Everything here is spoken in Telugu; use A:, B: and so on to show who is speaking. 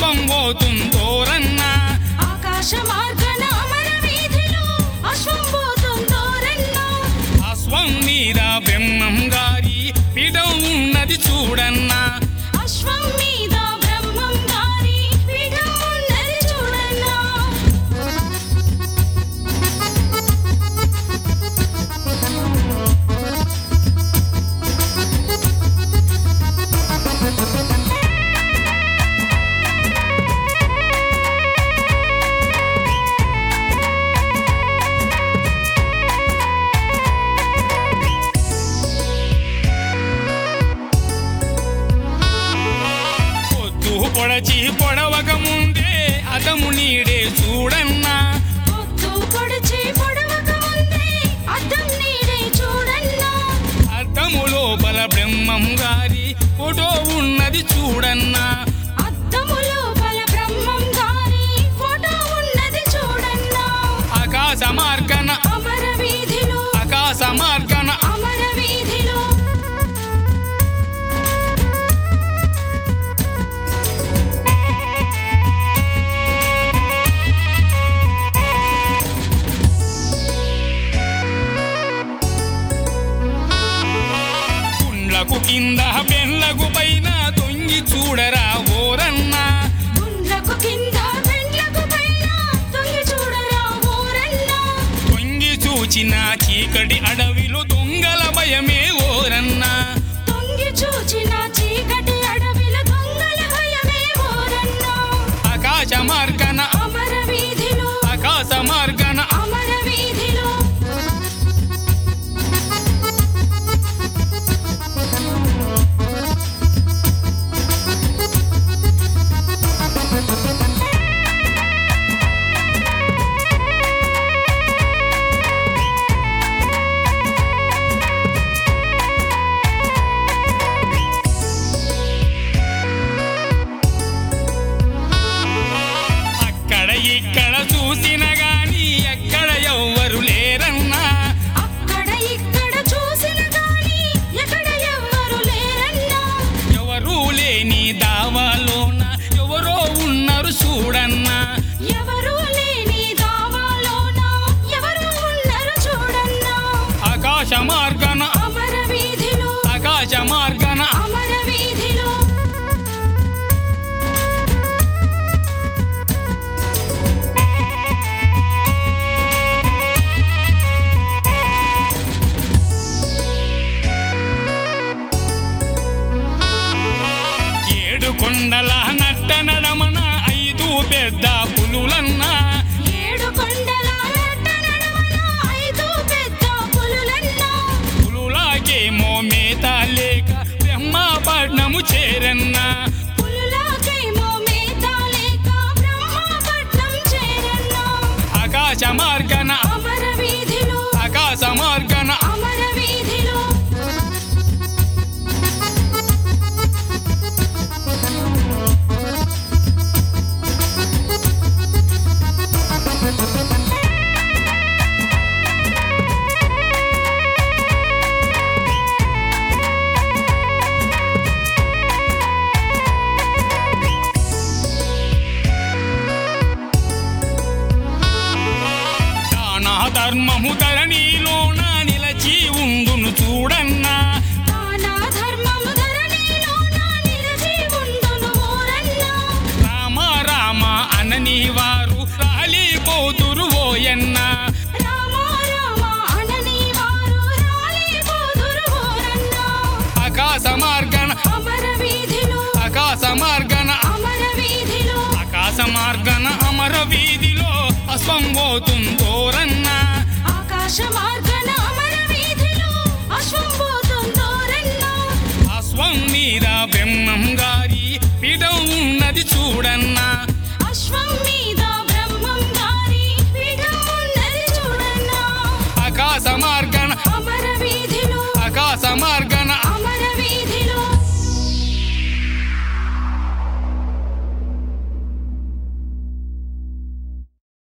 A: అశ్వం పోతుందోరన్నా
B: ఆకాశ మార్గన అమర వీధిలో అశ్వం పోతుందోరన్నా
A: అశ్వం మీద బ్రహ్మం గారి పీఠం ఉన్నది చూడన్నా
B: అశ్వం మీద బ్రహ్మం గారి పీఠం ఉన్నది చూడన్నా
A: పొద్దు పొడచి పొడవక ముందే అతము నీడే చూడన్నా
B: పొద్దు పొడిచి పొడవక ముందే అద్దం నీడే చూడన్నా
A: అద్దము లోపల బ్రహ్మం గారి ఫోటో ఉన్నది చూడన్నా
B: అద్దము లోపల బ్రహ్మం గారి ఫోటో ఉన్నది చూడన్నా
A: ఆకాశ మార్గన
B: అమర వీధిలో
A: ఆకాశ మార్గన
B: అమర వీధిలో
A: కుండ్లకు కింద బెల్లకు పైన తొంగి చూడరా ఓరన్నా
B: గుండ్లకు కింద పెండ్లకు పైన తొంగి చూడరా ఊరన్నా
A: తొంగి చూచిన చీకటి అడవిలో దొంగల భయమే ఓరన్నా
B: తొంగి చూచిన చీకటి అడవిల దొంగల భయమే ఊరన్నా
A: ఆకాశ మార్గన
B: అమర వీధిలో
A: ఆకాశ మార్గన
B: అమర వీధిలో
A: అక్కడ ఇక్కడ చూసిన గాని ఎక్కడ ఎవ్వరు లేరన్నా
B: అక్కడ ఇక్కడ చూసిన గాని ఎక్కడ ఎవ్వరు లేరన్నా
A: ఎవరూ లేని దావాలోన ఎవరో ఉన్నారు చూడన్నా
B: ఎవరు లేని దావాలోన ఎవరు ఉన్నారు చూడన్నా
A: ఆకాశ మార్గన
B: అమర వీధిలో
A: ఆకాశ మార్గన
B: అమర వీధిలో
A: ఏడు కొండల నట్ట నడమన ఐదు పెద్ద పులులన్నా
B: ఏడు కొండల నట్ట నడమన ఐదు పెద్ద పులులన్నా
A: పులులాకేమో మేత లేక బ్రహ్మపట్నము చేరన్నా
B: పులులకేమో మేత లేక బ్రహ్మపట్నం చేరన్నా
A: ఆకాశ మార్గన
B: అమర వీధిలో
A: ఆకాశ మార్గన
B: అమర వీధిలో
A: దాన ధర్మము ధరణిలోన నిలచి ఉండును చూడన్నా
B: దాన ధర్మము ధరణిలోన నిలిచి ఉండును ఊరన్నా
A: రామ రామ అనని వారు రాలిపోతురు ఓయన్న
B: రామ రామ అనని వారు రాలిపోదురు ఊరన్నా
A: ఆకాశ మార్గన
B: అమర వీధిలో
A: ఆకాశ మార్గన
B: అమర వీధిలో
A: ఆకాశ మార్గన అమర వీధిలో అశ్వం పోతుందోరన్నా
B: ఆకాశ మార్గ